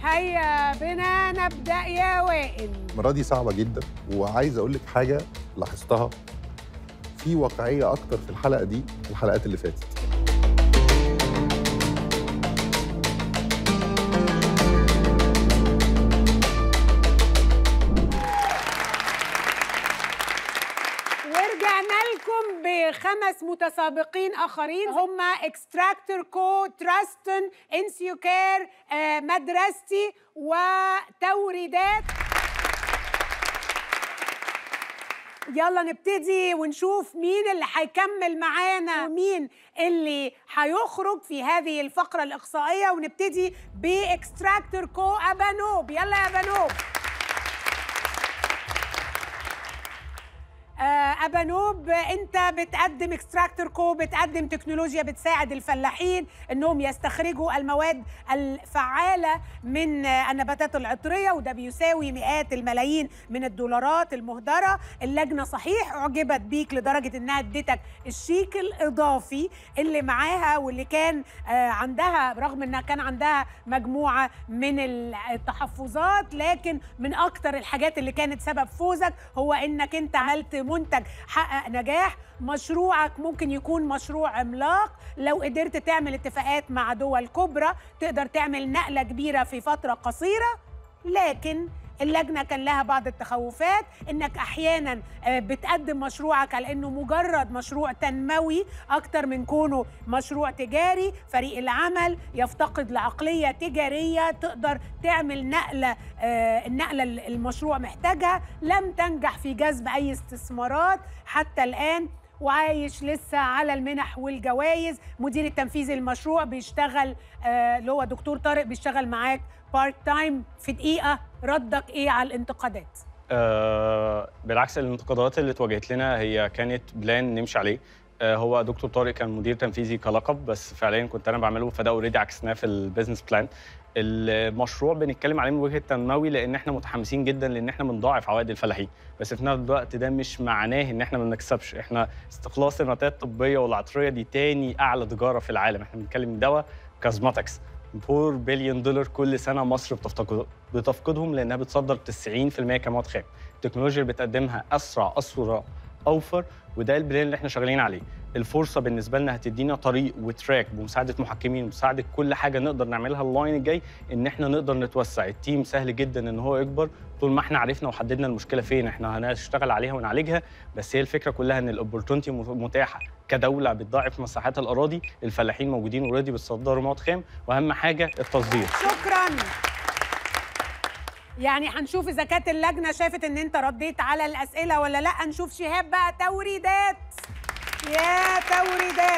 هيا بنا نبدا يا وائل المره دي صعبه جدا وعايز اقول لك حاجه لاحظتها في واقعيه اكتر في الحلقه دي من الحلقات اللي فاتت ورجعنا لكم بخمس متسابقين اخرين هم اكستراكتور كو تراستن انسيوكير آه، مدرستي وتوريدات يلا نبتدي ونشوف مين اللي هيكمل معانا ومين اللي هيخرج في هذه الفقرة الإقصائية ونبتدي بإكستراكتور كو أبانوب يلا يا أبانوب آه، أبانوب أنت بتقدم اكستراكتور كو بتقدم تكنولوجيا بتساعد الفلاحين أنهم يستخرجوا المواد الفعالة من آه، النباتات العطرية وده بيساوي مئات الملايين من الدولارات المهدرة اللجنة صحيح أعجبت بيك لدرجة أنها ادتك الشيك الإضافي اللي معاها واللي كان آه، عندها رغم أنها كان عندها مجموعة من التحفظات لكن من أكتر الحاجات اللي كانت سبب فوزك هو أنك أنت عملت منتج حقق نجاح مشروعك ممكن يكون مشروع عملاق لو قدرت تعمل اتفاقات مع دول كبرى تقدر تعمل نقلة كبيرة في فترة قصيرة لكن اللجنه كان لها بعض التخوفات انك احيانا آه، بتقدم مشروعك على انه مجرد مشروع تنموي اكتر من كونه مشروع تجاري فريق العمل يفتقد لعقليه تجاريه تقدر تعمل نقله آه، النقله اللي المشروع محتاجها لم تنجح في جذب اي استثمارات حتى الان وعايش لسه على المنح والجوائز مدير التنفيذي للمشروع بيشتغل آه، اللي هو دكتور طارق بيشتغل معاك بارت تايم في دقيقه ردك ايه على الانتقادات آه بالعكس الانتقادات اللي اتواجهت لنا هي كانت بلان نمشي عليه آه هو دكتور طارق كان مدير تنفيذي كلقب بس فعليا كنت انا بعمله فده اوريدي عكسناه في البيزنس بلان المشروع بنتكلم عليه من وجهه تنموي لان احنا متحمسين جدا لان احنا بنضاعف عوائد الفلاحين بس في نفس الوقت ده مش معناه ان احنا ما بنكسبش احنا استخلاص النباتات الطبيه والعطريه دي تاني اعلى تجاره في العالم احنا بنتكلم دواء كازماتكس 4 بليون دولار كل سنه مصر بتفتقد بتفقدهم لانها بتصدر 90% كمواد خام التكنولوجيا اللي بتقدمها اسرع اسرع اوفر وده البلان اللي احنا شغالين عليه الفرصه بالنسبه لنا هتدينا طريق وتراك بمساعده محكمين ومساعده كل حاجه نقدر نعملها اللاين الجاي ان احنا نقدر نتوسع التيم سهل جدا ان هو يكبر طول ما احنا عرفنا وحددنا المشكله فين احنا هنشتغل عليها ونعالجها بس هي الفكره كلها ان الاوبورتونتي متاحه كدوله بتضاعف مساحات الاراضي الفلاحين موجودين اوريدي بيصدروا مواد خام واهم حاجه التصدير شكرا يعني هنشوف اذا كانت اللجنه شافت ان انت رديت على الاسئله ولا لا نشوف شهاب بقى توريدات يا توريدات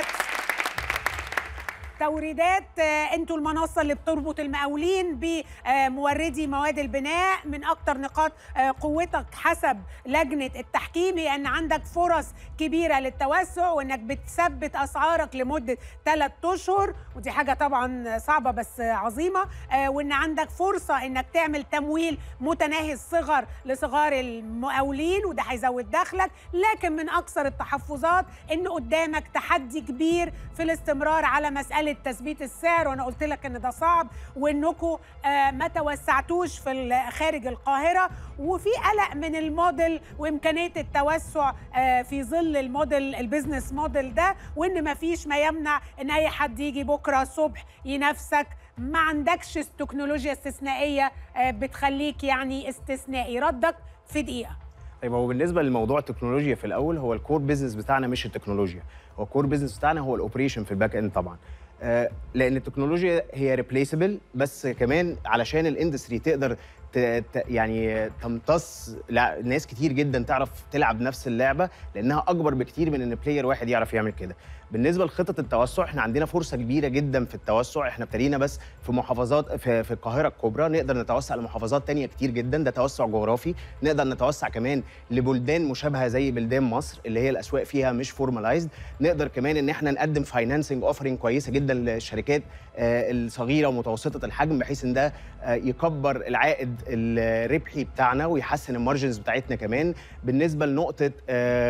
توريدات آه، انتوا المنصه اللي بتربط المقاولين بموردي مواد البناء من اكتر نقاط آه، قوتك حسب لجنه التحكيم هي ان عندك فرص كبيره للتوسع وانك بتثبت اسعارك لمده ثلاث اشهر ودي حاجه طبعا صعبه بس عظيمه آه، وان عندك فرصه انك تعمل تمويل متناهي الصغر لصغار المقاولين وده هيزود دخلك لكن من اكثر التحفظات ان قدامك تحدي كبير في الاستمرار على مساله تثبيت السعر وانا قلت لك ان ده صعب وانكم ما توسعتوش في ال- خارج القاهره وفي قلق من الموديل وامكانيه التوسع آه، في ظل الموديل البيزنس موديل ده وان ما فيش ما يمنع ان اي حد يجي بكره الصبح ينافسك ما عندكش تكنولوجيا استثنائيه آه، بتخليك يعني استثنائي ردك في دقيقه طيب هو بالنسبه لموضوع التكنولوجيا في الاول هو الكور بيزنس بتاعنا مش التكنولوجيا هو الكور بيزنس بتاعنا هو الاوبريشن في الباك اند طبعا آه، لان التكنولوجيا هي ريبليسبل بس كمان علشان الاندستري تقدر ت- ت- يعني تمتص لا- ناس كتير جدا تعرف تلعب نفس اللعبه لانها اكبر بكتير من ان بلاير واحد يعرف يعمل كده بالنسبه لخطط التوسع احنا عندنا فرصه كبيره جدا في التوسع احنا ابتدينا بس في محافظات في, في القاهره الكبرى نقدر نتوسع لمحافظات تانية كتير جدا ده توسع جغرافي نقدر نتوسع كمان لبلدان مشابهه زي بلدان مصر اللي هي الاسواق فيها مش فورمالايزد نقدر كمان ان احنا نقدم فاينانسنج اوفرنج كويسه جدا للشركات آه، الصغيره ومتوسطه الحجم بحيث ان ده آه، يكبر العائد الربحي بتاعنا ويحسن المارجنز بتاعتنا كمان بالنسبه لنقطه آه،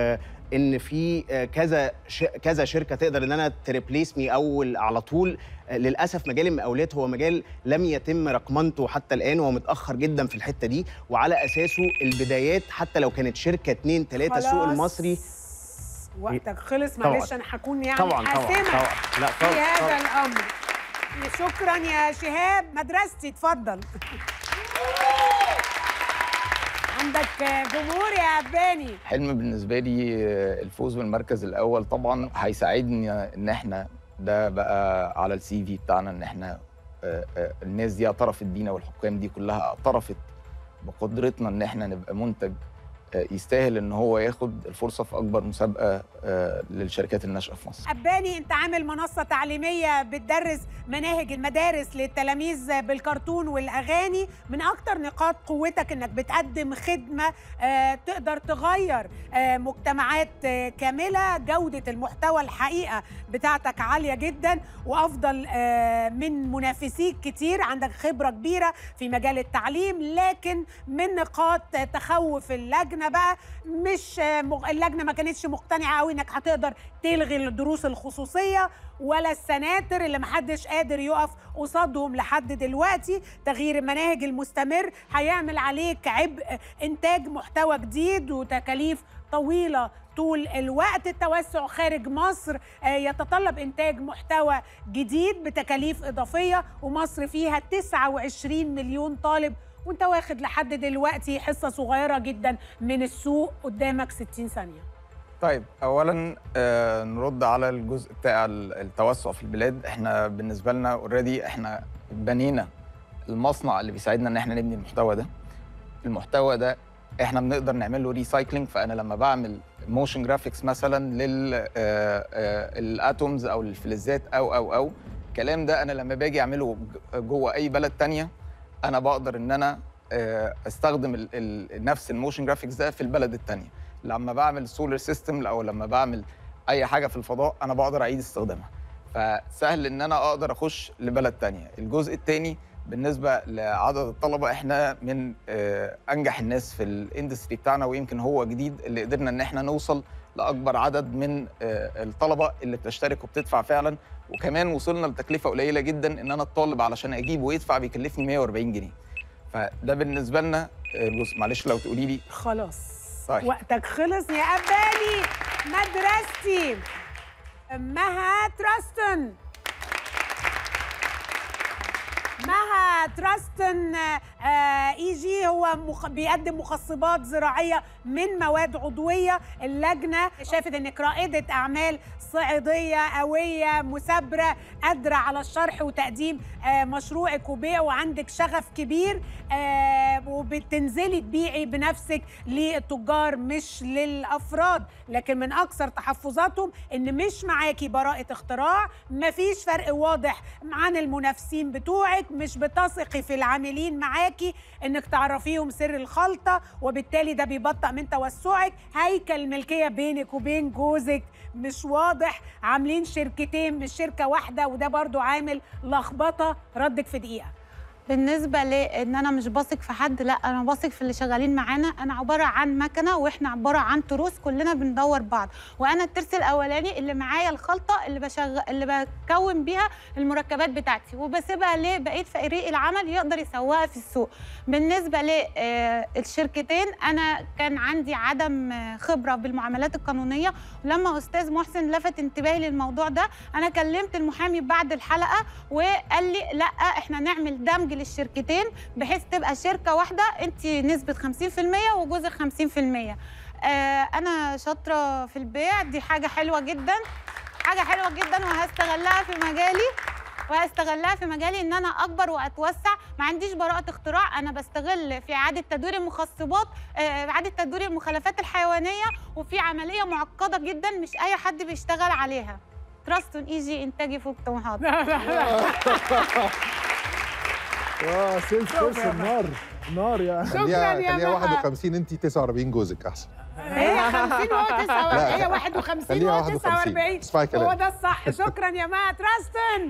ان في آه، كذا ش... كذا شركه تقدر ان انا تريبليس مي اول على طول آه، للاسف مجال المقاولات هو مجال لم يتم رقمنته حتى الان وهو متاخر جدا في الحته دي وعلى اساسه البدايات حتى لو كانت شركه اتنين تلاته السوق خلاص. المصري وقتك خلص طبعاً. معلش انا هكون يعني طبعا طبعا حاسمة طبعا لا في طبعا, هذا طبعا. الامر شكرا يا شهاب مدرستي اتفضل عندك جمهور يا عباني حلم بالنسبه لي آه، الفوز بالمركز الاول طبعا هيساعدني ان احنا ده بقى على السي في بتاعنا ان احنا آه، آه، الناس دي اعترفت بينا والحكام دي كلها اعترفت بقدرتنا ان احنا نبقى منتج آه، يستاهل ان هو ياخد الفرصه في اكبر مسابقه آه، للشركات الناشئه في مصر أباني أنت عامل منصة تعليمية بتدرس مناهج المدارس للتلاميذ بالكرتون والأغاني من أكتر نقاط قوتك أنك بتقدم خدمة آه، تقدر تغير آه، مجتمعات آه، كاملة جودة المحتوى الحقيقة بتاعتك عالية جدا وأفضل آه، من منافسيك كتير عندك خبرة كبيرة في مجال التعليم لكن من نقاط تخوف اللجنة بقى مش آه، مغ- اللجنة ما كانتش مقتنعة قوي انك هتقدر تلغي الدروس الخصوصية ولا السناتر اللي محدش قادر يقف قصادهم لحد دلوقتي تغيير المناهج المستمر هيعمل عليك عبء انتاج محتوى جديد وتكاليف طويلة طول الوقت التوسع خارج مصر آه، يتطلب إنتاج محتوى جديد بتكاليف إضافية ومصر فيها 29 مليون طالب وانت واخد لحد دلوقتي حصة صغيرة جدا من السوق قدامك 60 ثانية طيب اولا آه، نرد على الجزء بتاع ال- التوسع في البلاد احنا بالنسبه لنا اوريدي احنا بنينا المصنع اللي بيساعدنا ان احنا نبني المحتوى ده المحتوى ده احنا بنقدر نعمل له ريسايكلينج فانا لما بعمل موشن جرافيكس مثلا للاتومز او الفلزات او او او الكلام ده انا لما باجي اعمله ج- جوه اي بلد تانية انا بقدر ان انا آه، استخدم ال- ال- نفس الموشن جرافيكس ده في البلد التانية لما بعمل سولار سيستم او لما بعمل اي حاجه في الفضاء انا بقدر اعيد استخدامها فسهل ان انا اقدر اخش لبلد تانية الجزء الثاني بالنسبه لعدد الطلبه احنا من آه، انجح الناس في الاندستري بتاعنا ويمكن هو جديد اللي قدرنا ان احنا نوصل لاكبر عدد من آه، الطلبه اللي بتشترك وبتدفع فعلا وكمان وصلنا لتكلفه قليله جدا ان انا الطالب علشان اجيبه ويدفع بيكلفني 140 جنيه فده بالنسبه لنا آه، الجزء معلش لو تقولي لي خلاص طيب. وقتك خلص يا أباني مدرستي مها تراستن مها تراستن آه اي جي هو مخ... بيقدم مخصبات زراعيه من مواد عضويه اللجنه شافت انك رائده اعمال صعيديه قويه مثابره قادره على الشرح وتقديم آه مشروعك وبيعه وعندك شغف كبير آه وبتنزلي تبيعي بنفسك للتجار مش للافراد لكن من اكثر تحفظاتهم ان مش معاكي براءه اختراع مفيش فرق واضح عن المنافسين بتوعك مش بتثقي في العاملين معاكي انك تعرفيهم سر الخلطه وبالتالي ده بيبطئ من توسعك هيكل ملكيه بينك وبين جوزك مش واضح عاملين شركتين مش شركه واحده وده برضو عامل لخبطه ردك في دقيقه بالنسبه لان انا مش بثق في حد لا انا بثق في اللي شغالين معانا انا عباره عن مكنه واحنا عباره عن تروس كلنا بندور بعض وانا الترس الاولاني اللي معايا الخلطه اللي بشغل اللي بكون بيها المركبات بتاعتي وبسيبها لبقيه فريق العمل يقدر يسوقها في السوق بالنسبه للشركتين انا كان عندي عدم آه، خبره بالمعاملات القانونيه ولما استاذ محسن لفت انتباهي للموضوع ده انا كلمت المحامي بعد الحلقه وقال لي لا احنا نعمل دمج للشركتين بحيث تبقى شركه واحده انت نسبه 50% وجزء 50% آه انا شاطره في البيع دي حاجه حلوه جدا حاجه حلوه جدا وهستغلها في مجالي وهستغلها في مجالي ان انا اكبر واتوسع ما عنديش براءه اختراع انا بستغل في اعاده تدوير المخصبات آه، اعاده تدوير المخلفات الحيوانيه وفي عمليه معقده جدا مش اي حد بيشتغل عليها تراستون اي جي انتاجي فوق طموحات اه سيلز بيرسون نار نار يعني شكراً خليها يا خليها مها. 51 انت 49 جوزك احسن هي 50 وهو 49 لا، هي 51 خليها وهو 51. 49 اسمعي هو كلامي. ده الصح شكرا يا مها تراستن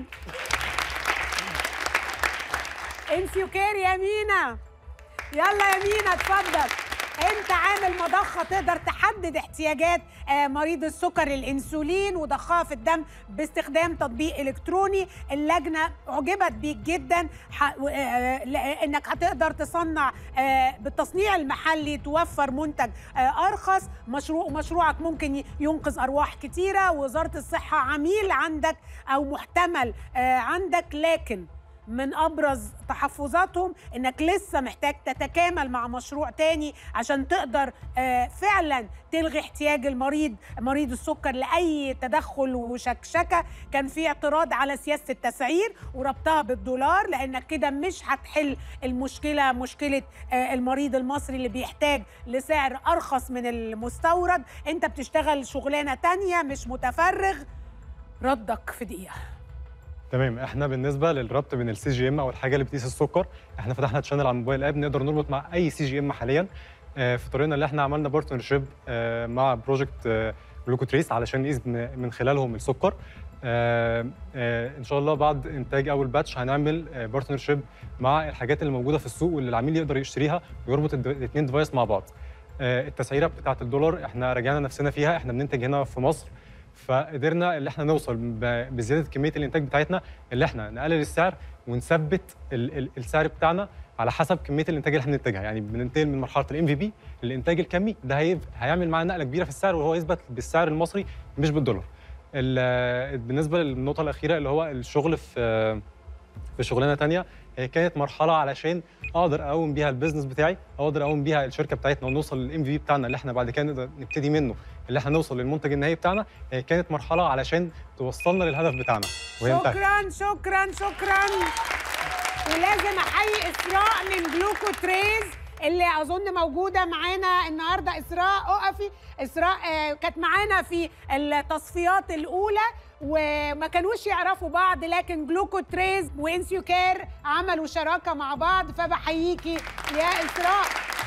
انسي وكير يا مينا يلا يا مينا اتفضل انت عامل مضخه تقدر تحدد احتياجات آه، مريض السكر الانسولين وضخها في الدم باستخدام تطبيق الكتروني اللجنه اعجبت بيك جدا ح- و- آه، ل- انك هتقدر تصنع آه، بالتصنيع المحلي توفر منتج آه، ارخص مشروع مشروعك ممكن ي- ينقذ ارواح كتيره وزاره الصحه عميل عندك او محتمل آه، عندك لكن من ابرز تحفظاتهم انك لسه محتاج تتكامل مع مشروع تاني عشان تقدر آه، فعلا تلغي احتياج المريض مريض السكر لاي تدخل وشكشكه كان في اعتراض على سياسه التسعير وربطها بالدولار لانك كده مش هتحل المشكله مشكله آه، المريض المصري اللي بيحتاج لسعر ارخص من المستورد انت بتشتغل شغلانه تانية مش متفرغ ردك في دقيقه تمام احنا بالنسبه للربط بين السي جي ام او الحاجه اللي بتقيس السكر احنا فتحنا تشانل على الموبايل اب نقدر نربط مع اي سي جي ام حاليا آه، في طريقنا اللي احنا عملنا بارتنرشيب مع بروجكت جلوكو تريس علشان نقيس من من خلالهم السكر آه، آه، ان شاء الله بعد انتاج اول باتش هنعمل بارتنرشيب مع الحاجات اللي موجوده في السوق واللي العميل يقدر يشتريها ويربط الاثنين ديفايس مع بعض آه، التسعيره بتاعه الدولار احنا راجعنا نفسنا فيها احنا بننتج هنا في مصر فقدرنا اللي احنا نوصل ب- بزياده كميه الانتاج بتاعتنا اللي احنا نقلل السعر ونثبت ال ال السعر بتاعنا على حسب كميه الانتاج اللي احنا بننتجها يعني بننتقل من مرحله الام في بي للانتاج الكمي ده هيب- هيعمل معانا نقله كبيره في السعر وهو يثبت بالسعر المصري مش بالدولار ال- بالنسبه للنقطه الاخيره اللي هو الشغل في في شغلانه تانية هي كانت مرحله علشان اقدر اقوم بيها البيزنس بتاعي اقدر اقوم بيها الشركه بتاعتنا ونوصل للام في بتاعنا اللي احنا بعد كده نقدر نبتدي منه اللي احنا نوصل للمنتج النهائي بتاعنا هي كانت مرحله علشان توصلنا للهدف بتاعنا وهي انتهت شكرا شكرا شكرا ولازم احيي اسراء من جلوكو تريز اللي اظن موجوده معانا النهارده اسراء اقفي اسراء آه، كانت معانا في التصفيات الاولى وما كانوش يعرفوا بعض لكن جلوكو تريز وانسيو كير عملوا شراكه مع بعض فبحييكي يا اسراء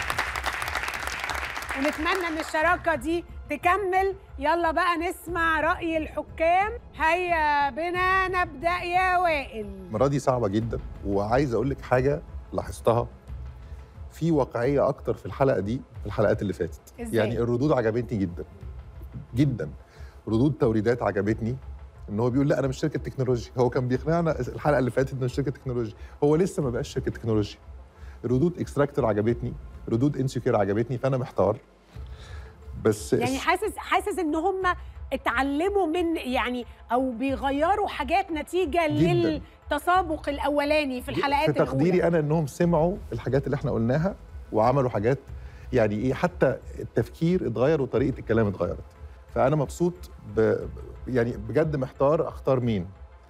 ونتمنى ان الشراكه دي تكمل يلا بقى نسمع راي الحكام هيا بنا نبدا يا وائل المره دي صعبه جدا وعايز اقول لك حاجه لاحظتها في واقعيه اكتر في الحلقه دي من الحلقات اللي فاتت إزاي؟ يعني الردود عجبتني جدا جدا ردود توريدات عجبتني ان هو بيقول لا انا مش شركه تكنولوجيا هو كان بيقنعنا الحلقه اللي فاتت انه شركه تكنولوجيا هو لسه ما بقاش شركه تكنولوجيا ردود اكستراكتور عجبتني ردود انسيكير عجبتني فانا محتار بس يعني حاسس حاسس ان هم اتعلموا من يعني او بيغيروا حاجات نتيجه جداً. للتسابق الاولاني في الحلقات في تقديري الاولى انا انهم سمعوا الحاجات اللي احنا قلناها وعملوا حاجات يعني ايه حتى التفكير اتغير وطريقه الكلام اتغيرت فانا مبسوط ب يعني بجد محتار اختار مين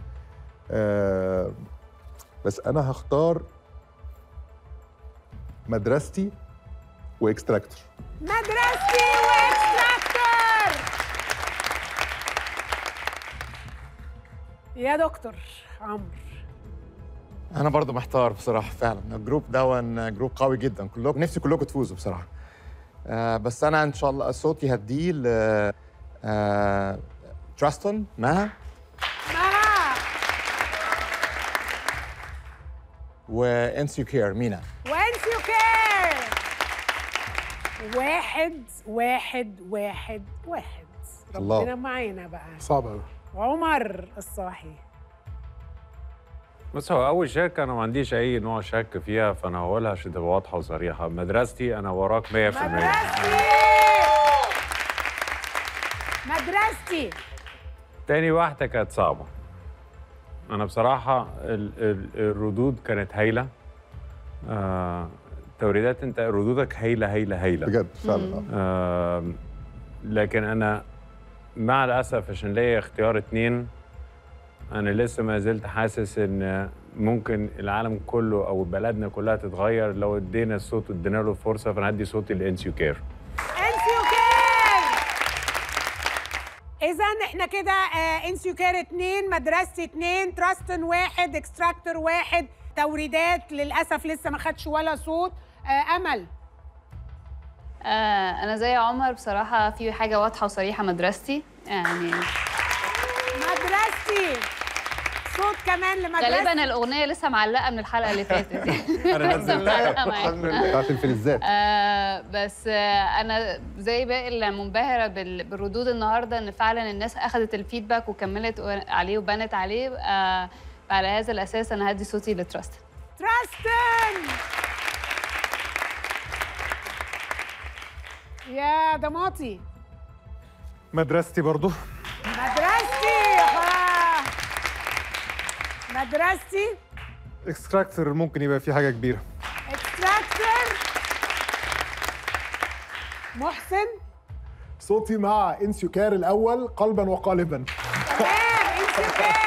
آه بس انا هختار مدرستي واكستراكتور مدرستي واكستراكتور يا دكتور عمرو انا برضو محتار بصراحه فعلا الجروب ده جروب قوي جدا كلكم نفسي كلكم تفوزوا بصراحه آه بس انا ان شاء الله صوتي هديه ل آه تراستون مها مها وانسيكير مينا وانس يو كير واحد واحد واحد واحد الله. ربنا معانا بقى صعب قوي عمر الصاحي بص هو اول شركه انا ما عنديش اي نوع شك فيها فانا هقولها عشان تبقى واضحه وصريحه مدرستي انا وراك 100% مدرستي مدرستي تاني واحده كانت صعبه انا بصراحه ال ال الردود كانت هايله آه توريدات انت ردودك هايله هايله هايله بجد فعلا آه. آه لكن انا مع الاسف عشان ليا اختيار اتنين انا لسه ما زلت حاسس ان ممكن العالم كله او بلدنا كلها تتغير لو ادينا الصوت وادينا له فرصه فانا هدي صوتي لانسيو كير انسيو كير اذا احنا كده آه انسيو كير اتنين مدرستي اتنين تراستن واحد اكستراكتور واحد توريدات للاسف لسه ما خدش ولا صوت آه امل آه انا زي عمر بصراحه في حاجه واضحه وصريحه مدرستي يعني مدرستي صوت كمان لمدرستي غالبا الاغنيه لسه معلقه من الحلقه اللي فاتت دي انا لسه نزلتها معلقه معايا بتاعت الفلزات آه بس آه، انا زي باقي اللي منبهره بال- بالردود النهارده ان فعلا الناس اخذت الفيدباك وكملت عليه وبنت عليه آه، فعلى هذا الاساس انا هدي صوتي لتراست تراستن يا ضماطي مدرستي برضو مدرستي آه. مدرستي اكستراكتور ممكن يبقى فيه حاجه كبيره اكستراكتور محسن صوتي مع انسيوكار الاول قلبا وقالبا تمام انسيوكار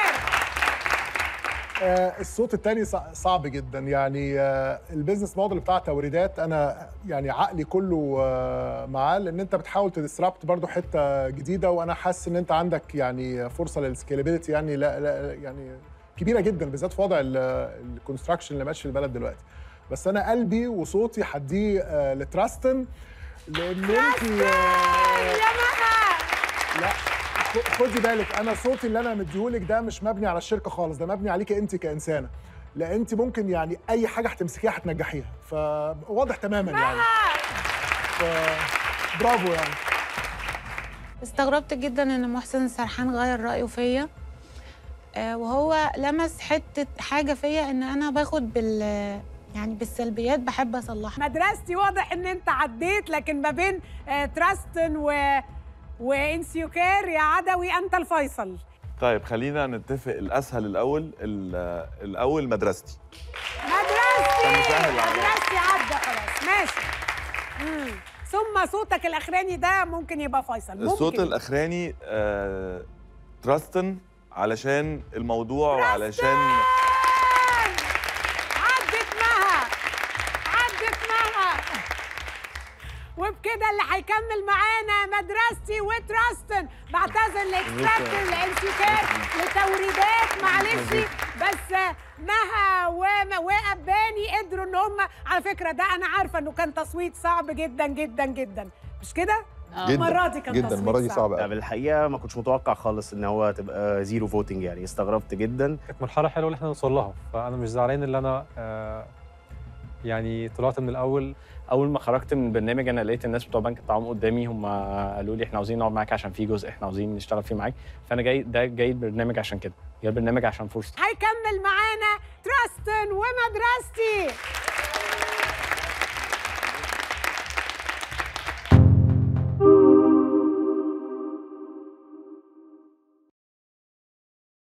آه، الصوت الثاني صعب جدا يعني آه، البيزنس موديل بتاع توريدات انا يعني عقلي كله آه، معاه لان انت بتحاول تديسربت برضو حته جديده وانا حاسس ان انت عندك يعني فرصه للسكيلابيلتي يعني لا, لا يعني كبيره جدا بالذات في وضع الكونستراكشن اللي ماشي في البلد دلوقتي بس انا قلبي وصوتي هديه آه، لتراستن لان انت يا مها لا خ- خدي بالك انا صوتي اللي انا مديهولك ده مش مبني على الشركه خالص ده مبني عليك انت كانسانه لا انت ممكن يعني اي حاجه هتمسكيها هتنجحيها فواضح تماما يعني ف... برافو يعني استغربت جدا ان محسن سرحان غير رايه فيا آه، وهو لمس حته حاجه فيا ان انا باخد بال يعني بالسلبيات بحب اصلحها مدرستي واضح ان انت عديت لكن ما بين آه، تراستن و وانسيوكار يا عدوي انت الفيصل طيب خلينا نتفق الاسهل الاول ال- الاول مدرستي مدرستي مسهل عليا. مدرستي عدى خلاص ماشي مم. ثم صوتك الاخراني ده ممكن يبقى فيصل ممكن الصوت الاخراني آه تراستن علشان الموضوع وعلشان عدت مها عدت مها وبكده اللي هيكمل معانا مدرستي وتراستن بعتذر لاكستراكتور لانسيكار لتوريدات معلش بس مها وم- واباني قدروا ان هم على فكره ده انا عارفه انه كان تصويت صعب جدا جدا جدا مش كده؟ جداً، المره دي كان جداً، تصويت المرة دي صعب لا بالحقيقه ما كنتش متوقع خالص ان هو تبقى زيرو فوتنج يعني استغربت جدا كانت مرحله حلوه اللي احنا نوصل لها فانا مش زعلان ان انا آه، يعني طلعت من الاول اول ما خرجت من البرنامج انا لقيت الناس بتوع بنك الطعام قدامي هم قالوا لي احنا عاوزين نقعد معاك عشان في جزء احنا عاوزين نشتغل فيه معاك فانا جاي ده جاي البرنامج عشان كده جاي البرنامج عشان فرصه هيكمل معانا تراستن ومدرستي